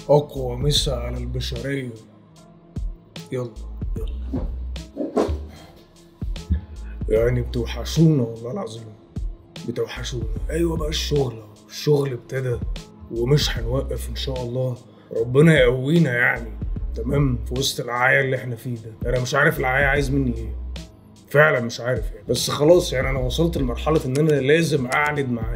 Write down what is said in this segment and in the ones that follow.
أقوى مسا على البشرية يلا يلا يعني بتوحشونا والله العظيم بتوحشونا أيوة بقى الشغل أهو. الشغل ابتدى ومش هنوقف إن شاء الله ربنا يقوينا يعني تمام في وسط العاية اللي احنا فيه ده أنا مش عارف العاية عايز مني إيه فعلا مش عارف يعني بس خلاص يعني أنا وصلت لمرحلة إن أنا لازم أعند معاه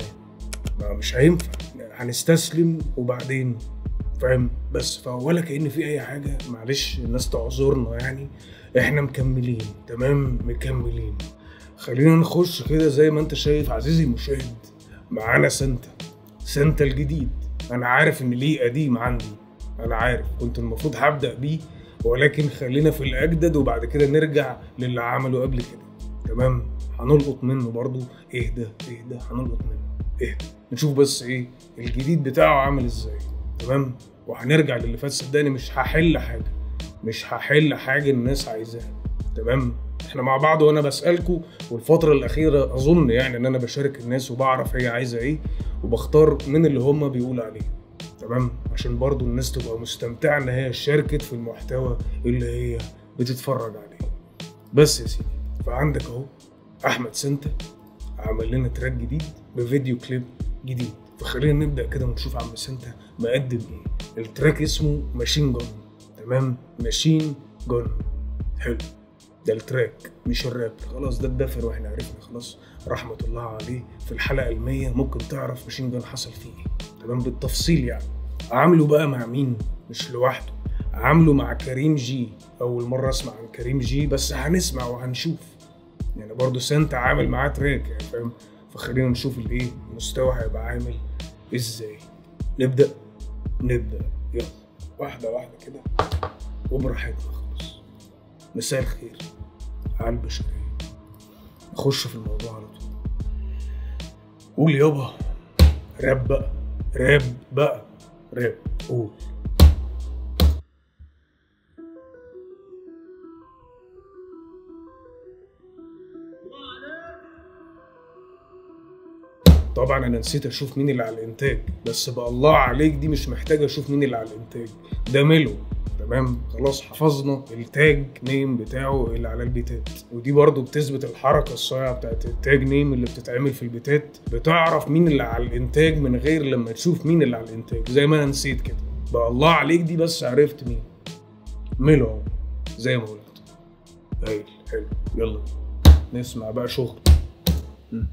ما مش هينفع هنستسلم وبعدين فاهم بس فولا كأن في اي حاجه معلش الناس تعذرنا يعني احنا مكملين تمام مكملين خلينا نخش كده زي ما انت شايف عزيزي المشاهد معانا سانتا سانتا الجديد انا عارف ان ليه قديم عندي انا عارف كنت المفروض هبدا بيه ولكن خلينا في الاجدد وبعد كده نرجع للي عمله قبل كده تمام هنلقط منه برضو اهدى اهدى هنلقط منه اهدى نشوف بس ايه الجديد بتاعه عامل ازاي تمام وهنرجع للي فات صدقني مش هحل حاجه مش هحل حاجه الناس عايزاها تمام احنا مع بعض وانا بسالكم والفتره الاخيره اظن يعني ان انا بشارك الناس وبعرف هي عايزه ايه وبختار من اللي هم بيقولوا عليه تمام عشان برضو الناس تبقى مستمتعه ان هي شاركت في المحتوى اللي هي بتتفرج عليه بس يا سيدي فعندك اهو احمد سنتا عمل لنا تراك جديد بفيديو كليب جديد فخلينا نبدا كده ونشوف عم سنتا مقدم ايه التراك اسمه ماشين جون تمام ماشين جون حلو ده التراك مش الراب خلاص ده الدفر واحنا عرفنا خلاص رحمة الله عليه في الحلقة المية ممكن تعرف ماشين جون حصل فيه ايه تمام بالتفصيل يعني عامله بقى مع مين مش لوحده عامله مع كريم جي اول مرة اسمع عن كريم جي بس هنسمع وهنشوف يعني برضه سانتا عامل معاه تراك يعني فاهم فخلينا نشوف الايه المستوى هيبقى عامل ازاي نبدا نبدا يلا واحده واحده كده وبراحتنا خالص مساء الخير على البشريه نخش في الموضوع على طول قول يابا راب بقى راب بقى راب قول طبعا انا نسيت اشوف مين اللي على الانتاج بس بقى الله عليك دي مش محتاج اشوف مين اللي على الانتاج ده ميلو تمام خلاص حفظنا التاج نيم بتاعه اللي على البيتات ودي برضو بتثبت الحركه الصايعه بتاعت التاج نيم اللي بتتعمل في البيتات بتعرف مين اللي على الانتاج من غير لما تشوف مين اللي على الانتاج زي ما انا نسيت كده بقى الله عليك دي بس عرفت مين ميلو اهو زي ما قلت هايل حلو يلا نسمع بقى شغل م.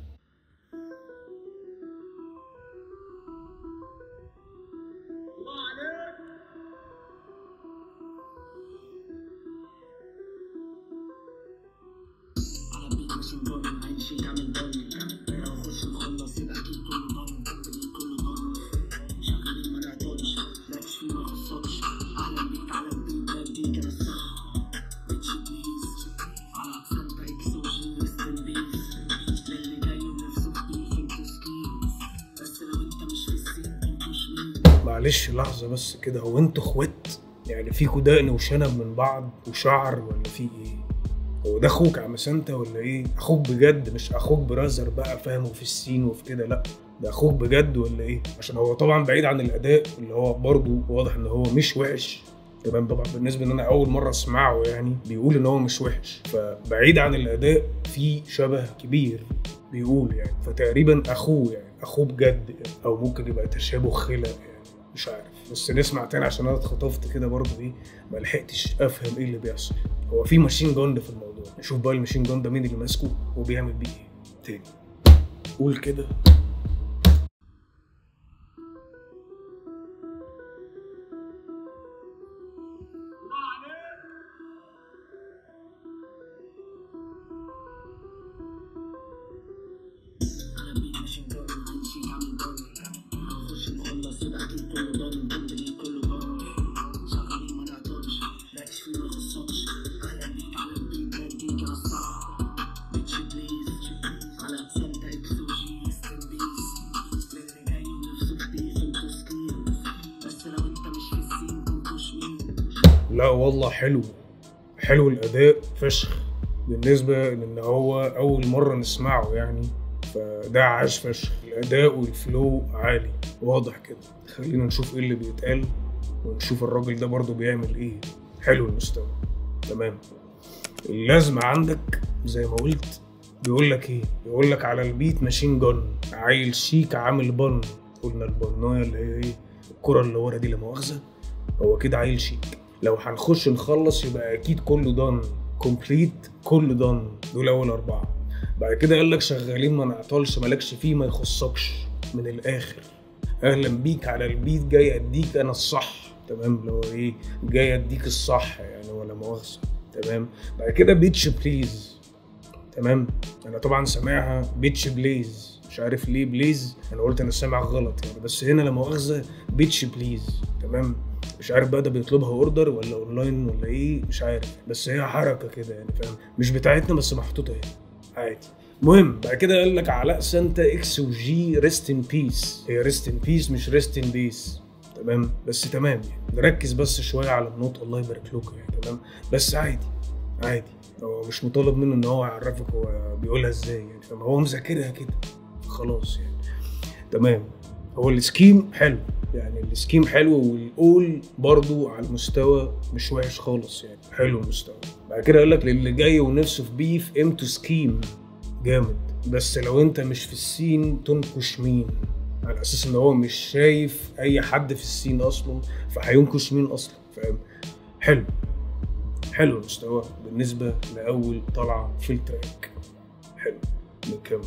على بيت ماشين جون عين شيك عامل ضن لو اخش مخلص يبقى اكيد كله ضن كله ضن شغالين ما نعطلش مالكش فيه ما يخصكش اهلا بيك على البيت بديك انا الصح بيتش بليز على سانتا اكس وجي ريست ان بيس للي جاي ونفسه في بيف انتو سكيز بس لو انت مش في السين انتوش مين معلش لحظة بس كده هو انتوا اخوات؟ يعني فيكوا دقن وشنب من بعض وشعر ولا في ايه؟ هو ده اخوك يا عم سانتا ولا ايه؟ اخوك بجد مش اخوك برازر بقى فاهم وفي السين وفي كده لا ده اخوك بجد ولا ايه؟ عشان هو طبعا بعيد عن الاداء اللي هو برضه واضح ان هو مش وحش تمام طبعا بالنسبه ان انا اول مره اسمعه يعني بيقول ان هو مش وحش فبعيد عن الاداء في شبه كبير بيقول يعني فتقريبا اخوه يعني اخوه بجد يعني او ممكن يبقى تشابه خلق يعني مش عارف بس نسمع تاني عشان انا اتخطفت كده برضه ايه ما لحقتش افهم ايه اللي بيحصل هو في ماشين جون في الموضوع نشوف بقى الماشين جون ده مين اللي ماسكه وبيعمل بيه ايه تاني قول كده على بيت ماشين جون عين شيك عامل ضن لو اخش مخلص يبقى اكيد كله ضن كله كله ضن شغالين ما نعطلش مالكش فيه ما يخصكش اهلا بيك على البيت بديك انا الصح بيتش بليز على سانتا اكس وجي ريست ان بيس للي جاي ونفسه في بيف انتو سكيز بس لو انت مش في السين كنتوش مين لا والله حلو حلو الاداء فشخ بالنسبه لان هو اول مره نسمعه يعني فده عاش فشخ الاداء والفلو عالي واضح كده خلينا نشوف ايه اللي بيتقال ونشوف الراجل ده برضه بيعمل ايه حلو المستوى تمام اللازمة عندك زي ما قلت بيقول لك ايه بيقول لك على البيت ماشين جن عيل شيك عامل بن قلنا البنايه اللي هي ايه الكرة اللي ورا دي لا مؤاخذة هو كده عيل شيك لو هنخش نخلص يبقى اكيد كله دان كومبليت كله دان دول اول اربعه بعد كده قال لك شغالين ما نعطلش مالكش فيه ما يخصكش من الاخر اهلا بيك على البيت جاي اديك انا الصح تمام اللي هو ايه جاي اديك الصح يعني ولا مؤاخذه تمام بعد كده بيتش بليز تمام انا طبعا سامعها بيتش بليز مش عارف ليه بليز انا قلت انا سامع غلط يعني بس هنا لا مؤاخذه بيتش بليز تمام مش عارف بقى ده بيطلبها اوردر ولا اونلاين ولا ايه مش عارف بس هي حركه كده يعني فاهم مش بتاعتنا بس محطوطه هنا عادي المهم بعد كده قال لك علاء سانتا اكس وجي ريست ان بيس هي ريست ان بيس مش ريست ان بيس تمام بس تمام يعني نركز بس شويه على النوت الله يبارك لكم يعني تمام بس عادي عادي هو مش مطالب منه ان هو يعرفك هو بيقولها ازاي يعني فاهم هو مذاكرها كده خلاص يعني تمام هو السكيم حلو يعني السكيم حلو والاول برضو على المستوى مش وحش خالص يعني حلو المستوى بعد كده قال لك للي جاي ونفسه في بيف امتو سكيم جامد بس لو انت مش في السين تنكش مين على اساس ان هو مش شايف اي حد في السين اصلا فهينكش مين اصلا فاهم حلو حلو المستوى بالنسبه لاول طلعه في التراك حلو نكمل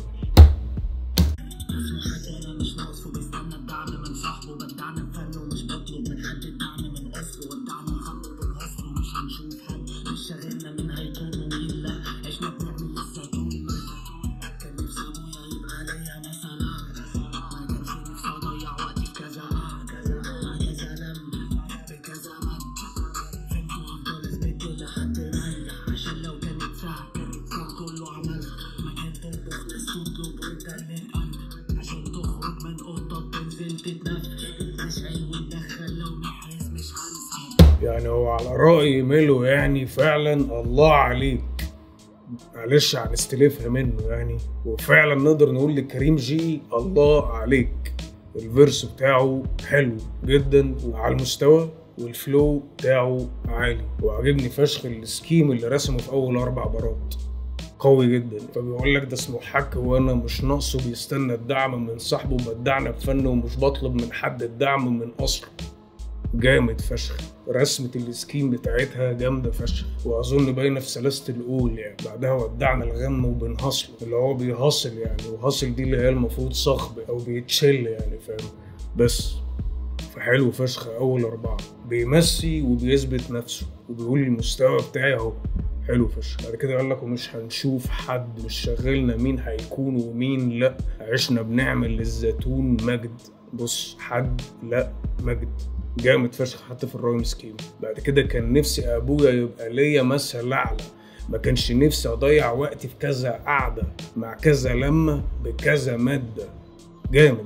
انا مش ناقصه بستنى الدعم من صاحبه بدعنا بفن ومش بطلب من حد الدعم من اصله ودعنا الخمر بالهصل ومش هنشوف حد مش شاغلنا مين هيكون ومين لا عشنا بنعمل الزيتون كان نفسي ابويا يبقى ليا مثلا ما كانش نفسي اضيع وقتي في كذا كذا كذا لم بكذا مد فهمت افضل اثبت لحد ريح عشان لو كانت ساعة كانت ساعة كله عملها مكان تطبخ ناس تطلب وانت اللي تقلب عشان تخرج من اوضتك تنزل تتنفس اشعل وتدخل لو محرز مش هنسى يعني هو على رأي ميلو يعني فعلا الله عليك معلش هنستلفها منه يعني وفعلا نقدر نقول لكريم جي الله عليك الفيرس بتاعه حلو جدا وعلى المستوى والفلو بتاعه عالي وعجبني فشخ السكيم اللي رسمه في اول اربع بارات قوي جدا فبيقول لك ده اسمه حك وانا مش ناقصه بيستنى الدعم من صاحبه بدعنا بفن ومش بطلب من حد الدعم من اصله جامد فشخ رسمة السكيم بتاعتها جامدة فشخ وأظن باينة في سلاسة الأول يعني بعدها ودعنا الغم وبنهصل اللي هو بيهصل يعني وهصل دي اللي هي المفروض صخب أو بيتشل يعني فاهم بس فحلو فشخ أول أربعة بيمسي وبيثبت نفسه وبيقول المستوى بتاعي أهو حلو فشخ بعد كده قال لك ومش هنشوف حد مش شغلنا مين هيكون ومين لا عشنا بنعمل للزيتون مجد بص حد لا مجد جامد فشخ حتى في الرايم سكيم بعد كده كان نفسي ابويا يبقى ليا مثل اعلى ما كانش نفسي اضيع وقتي في كذا قعده مع كذا لمه بكذا ماده جامد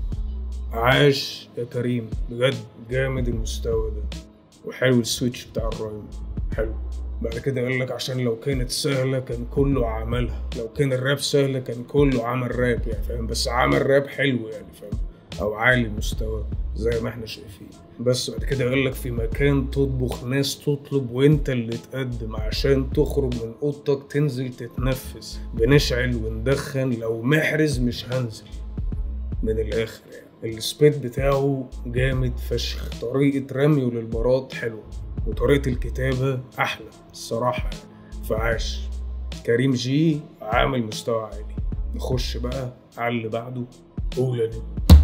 عاش يا كريم بجد جامد المستوى ده وحلو السويتش بتاع الرايم حلو بعد كده قال لك عشان لو كانت سهلة كان كله عملها لو كان الراب سهلة كان كله عمل راب يعني فاهم بس عمل راب حلو يعني فاهم او عالي المستوى زي ما احنا شايفين بس بعد كده قال لك في مكان تطبخ ناس تطلب وانت اللي تقدم عشان تخرج من اوضتك تنزل تتنفس بنشعل وندخن لو محرز مش هنزل من الاخر يعني السبيت بتاعه جامد فشخ طريقة رميه للبارات حلوة وطريقة الكتابة أحلى الصراحة يعني فعاش كريم جي عامل مستوى عالي نخش بقى على اللي بعده قول يا نجم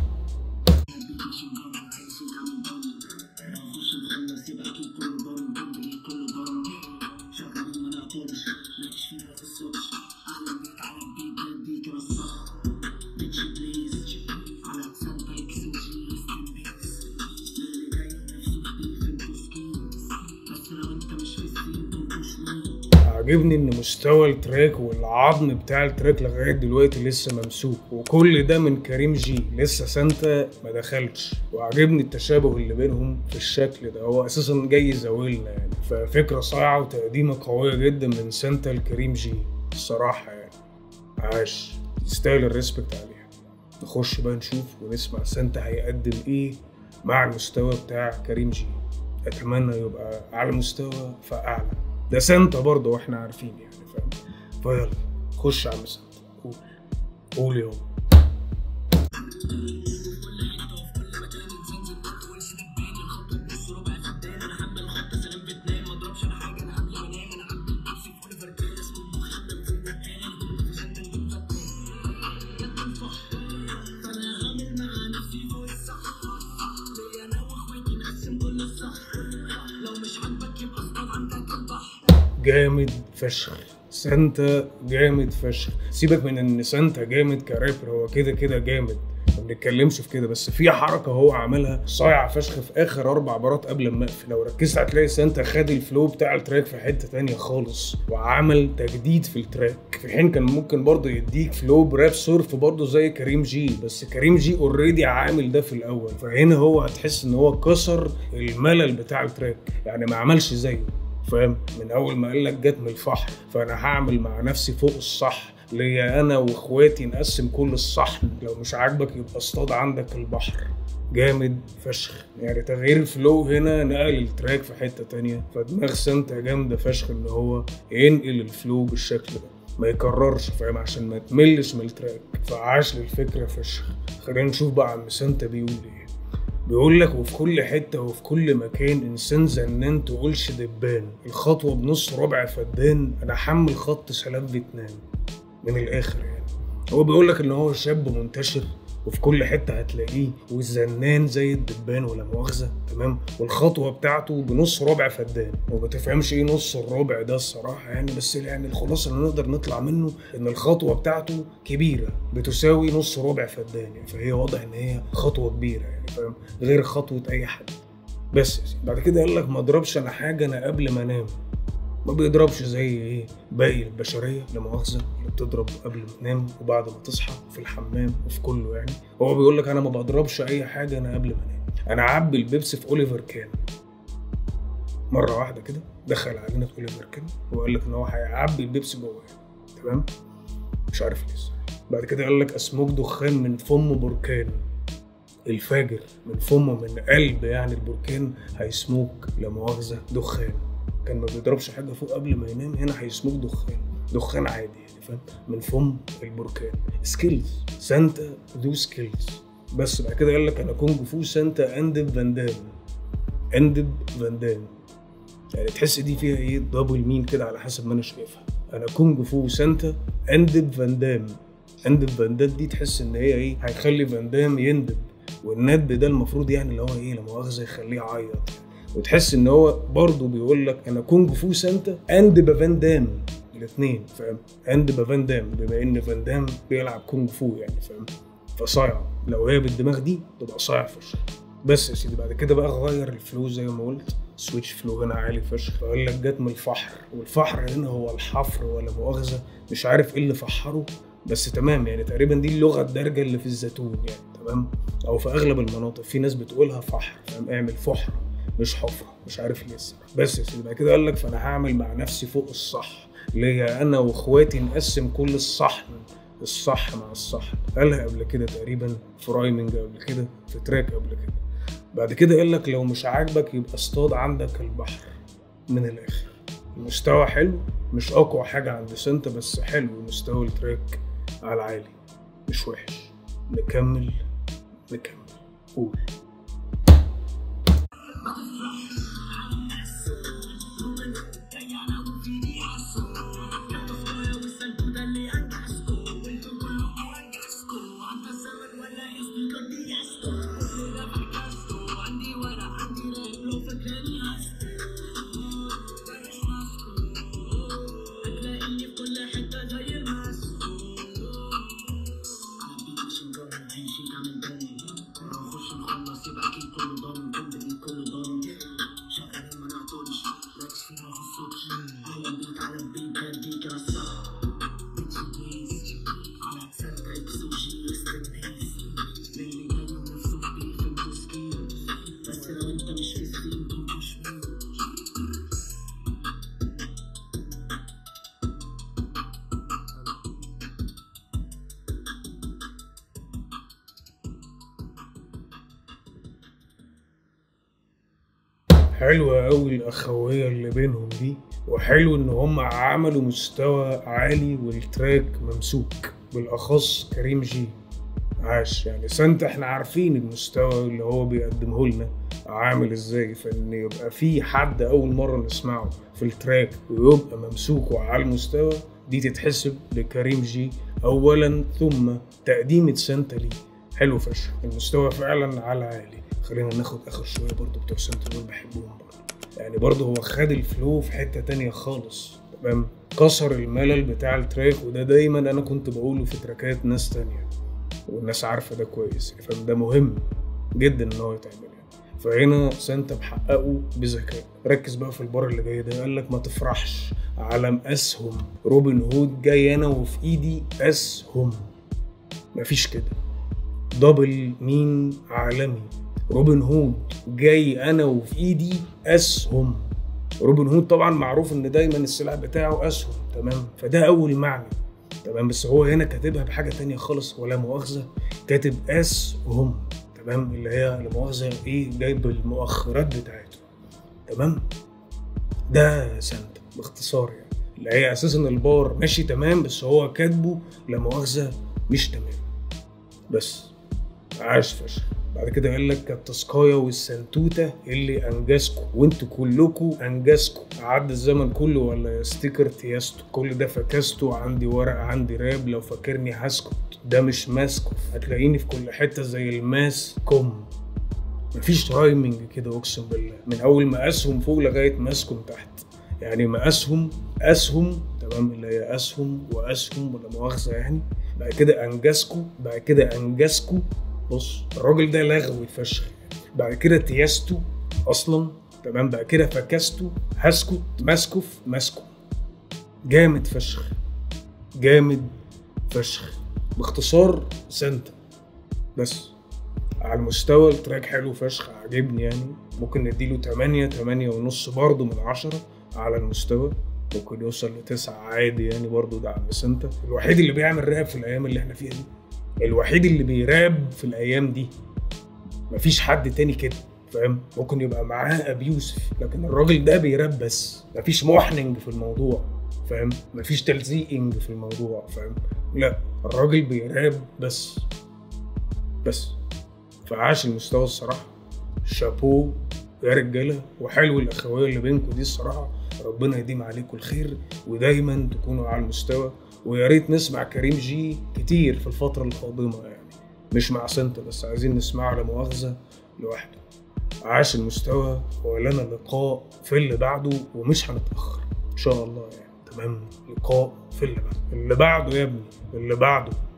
عاجبني ان مستوى التراك والعظم بتاع التراك لغايه دلوقتي لسه ممسوك وكل ده من كريم جي لسه سانتا ما دخلش وعجبني التشابه اللي بينهم في الشكل ده هو اساسا جاي يزاولنا يعني ففكره صايعه وتقديمه قويه جدا من سانتا لكريم جي الصراحه يعني عاش يستاهل الريسبكت عليها نخش بقى نشوف ونسمع سانتا هيقدم ايه مع المستوى بتاع كريم جي اتمنى يبقى على مستوى فاعلى ده سانتا برضه واحنا عارفين يعني فاهم فيلا خش على سانتا قول قول يابا جامد فشخ سانتا جامد فشخ سيبك من ان سانتا جامد كرابر هو كده كده جامد ما بنتكلمش في كده بس في حركه هو عملها صايعه فشخ في اخر اربع بارات قبل ما اقفل لو ركزت هتلاقي سانتا خد الفلو بتاع التراك في حته تانية خالص وعمل تجديد في التراك في حين كان ممكن برضه يديك فلو براب سورف برضه زي كريم جي بس كريم جي اوريدي عامل ده في الاول فهنا هو هتحس ان هو كسر الملل بتاع التراك يعني ما عملش زيه فاهم من اول ما قال لك جت من الفحر فانا هعمل مع نفسي فوق الصح ليا انا واخواتي نقسم كل الصحن لو مش عاجبك يبقى اصطاد عندك البحر جامد فشخ يعني تغيير الفلو هنا نقل التراك في حته تانية فدماغ سانتا جامده فشخ ان هو ينقل الفلو بالشكل ده ما يكررش فاهم عشان ما تملش من التراك فعاش للفكره فشخ خلينا نشوف بقى عم سانتا بيقول ايه بيقول لك وفي كل حته وفي كل مكان انسان زنان تقولش دبان الخطوه بنص ربع فدان انا حمل خط سلام فيتنام من الاخر يعني هو بيقول لك ان هو شاب منتشر وفي كل حته هتلاقيه والزنان زي الدبان ولا مؤاخذه تمام والخطوه بتاعته بنص ربع فدان وما تفهمش ايه نص الربع ده الصراحه يعني بس يعني الخلاصه اللي نقدر نطلع منه ان الخطوه بتاعته كبيره بتساوي نص ربع فدان يعني فهي واضح ان هي خطوه كبيره يعني فاهم غير خطوه اي حد بس يا سيدي بعد كده قال لك ما اضربش انا حاجه انا قبل ما انام ما بيضربش زي ايه باقي البشريه لا مؤاخذه اللي بتضرب قبل ما تنام وبعد ما تصحى في الحمام وفي كله يعني هو بيقول لك انا ما بضربش اي حاجه انا قبل ما انام انا عبي البيبسي في اوليفر كان مره واحده كده دخل علينا في اوليفر كان وقال لك ان هو هيعبي البيبسي جواه تمام مش عارف ليه الصراحة. بعد كده قال لك اسموك دخان من فم بركان الفاجر من فمه من قلب يعني البركان هيسموك لا مؤاخذه دخان كان ما بيضربش حاجه فوق قبل ما ينام هنا هيسموك دخان دخان عادي يعني فاهم من فم البركان سكيلز سانتا ذو سكيلز بس بعد كده قال لك انا كونج فو سانتا اندب فان دام اندب فان دام يعني تحس دي فيها ايه دبل مين كده على حسب ما انا شايفها انا كونج فو سانتا اندب فان دام اندب فان دام دي تحس ان هي ايه هيخلي فان دام يندب والندب ده المفروض يعني اللي هو ايه لا مؤاخذه يخليه يعيط يعني. وتحس ان هو برضه بيقول لك انا كونج فو سانتا اند بافان دام الاثنين فاهم اند بافان دام بما ان فان دام بيلعب كونج فو يعني فاهم فصايع لو هي بالدماغ دي تبقى صايع فشخ بس يا سيدي بعد كده بقى غير الفلو زي ما قلت سويتش فلو هنا عالي فشخ فقال لك جت من الفحر والفحر هنا هو الحفر ولا مؤاخذه مش عارف ايه اللي فحره بس تمام يعني تقريبا دي اللغه الدارجه اللي في الزيتون يعني تمام او في اغلب المناطق في ناس بتقولها فحر فاهم اعمل فحره مش حفره مش عارف ليه الصراحه بس يا سيدي بعد كده قال لك فانا هعمل مع نفسي فوق الصح ليا انا واخواتي نقسم كل الصحن الصح مع الصح قالها قبل كده تقريبا في رايمنج قبل كده في تراك قبل كده بعد كده قال لك لو مش عاجبك يبقى اصطاد عندك البحر من الاخر المستوى حلو مش اقوى حاجه عند سنتا بس حلو مستوى التراك على العالي مش وحش نكمل نكمل قول حلوة أوي الأخوية اللي بينهم دي وحلو إن هم عملوا مستوى عالي والتراك ممسوك بالأخص كريم جي عاش يعني سانتا احنا عارفين المستوى اللي هو بيقدمه لنا عامل ازاي فان يبقى في حد اول مره نسمعه في التراك ويبقى ممسوك وعلى المستوى دي تتحسب لكريم جي اولا ثم تقديمة سانتا ليه حلو فشخ المستوى فعلا على عالي خلينا ناخد اخر شويه برضو بتوع سانتا دول بحبهم برضو يعني برضو هو خد الفلو في حته تانية خالص تمام كسر الملل بتاع التراك وده دايما انا كنت بقوله في تراكات ناس تانية والناس عارفه ده كويس فده مهم جدا ان هو يتعمل يعني فهنا سانتا محققه بذكاء ركز بقى في البار اللي جاي ده قال لك ما تفرحش علم اسهم روبن هود جاي انا وفي ايدي اسهم مفيش كده دبل مين عالمي روبن هود جاي انا وفي ايدي اسهم روبن هود طبعا معروف ان دايما السلاح بتاعه اسهم تمام فده اول معنى تمام بس هو هنا كاتبها بحاجه تانية خالص ولا مؤاخذه كاتب اس وهم تمام اللي هي لا مؤاخذه ايه جايب المؤخرات بتاعته تمام ده سانتا باختصار يعني اللي هي اساسا البار ماشي تمام بس هو كاتبه لا مؤاخذه مش تمام بس عاش فشخ بعد كده قال لك التسقاية والسنتوتة اللي انجزكم وانتوا كلكم انجزكم عدى الزمن كله ولا يا ستيكر تياستو كل ده فكسته عندي ورق عندي راب لو فاكرني هسكت ده مش ماسكو هتلاقيني في كل حتة زي الماس كوم مفيش رايمنج كده اقسم بالله من اول ما اسهم فوق لغايه ماسكم تحت يعني مقاسهم اسهم تمام اللي هي اسهم واسهم ولا مؤاخذه يعني بعد كده انجزكو بعد كده انجزكو بص الراجل ده لغوي فشخ بعد كده تياستو اصلا تمام بعد كده فكستو هسكت ماسكوف ماسكو جامد فشخ جامد فشخ باختصار سانتا بس على المستوى التراك حلو فشخ عاجبني يعني ممكن نديله 8 8 ونص برضه من 10 على المستوى ممكن يوصل لتسعة عادي يعني برضه ده عم سانتا الوحيد اللي بيعمل راب في الايام اللي احنا فيها دي الوحيد اللي بيراب في الايام دي مفيش حد تاني كده فاهم ممكن يبقى معاه ابي يوسف لكن الراجل ده بيراب بس مفيش محننج في الموضوع فاهم مفيش تلزيقنج في الموضوع فاهم لا الراجل بيراب بس بس فعاش المستوى الصراحه شابو يا رجاله وحلو الاخويه اللي بينكم دي الصراحه ربنا يديم عليكم الخير ودايما تكونوا على المستوى ويا ريت نسمع كريم جي كتير في الفتره القادمه يعني مش مع سنتا بس عايزين نسمعه لا مؤاخذه لوحده عاش المستوى ولنا لقاء في اللي بعده ومش هنتاخر ان شاء الله يعني تمام لقاء في اللي بعده اللي بعده يا ابني اللي بعده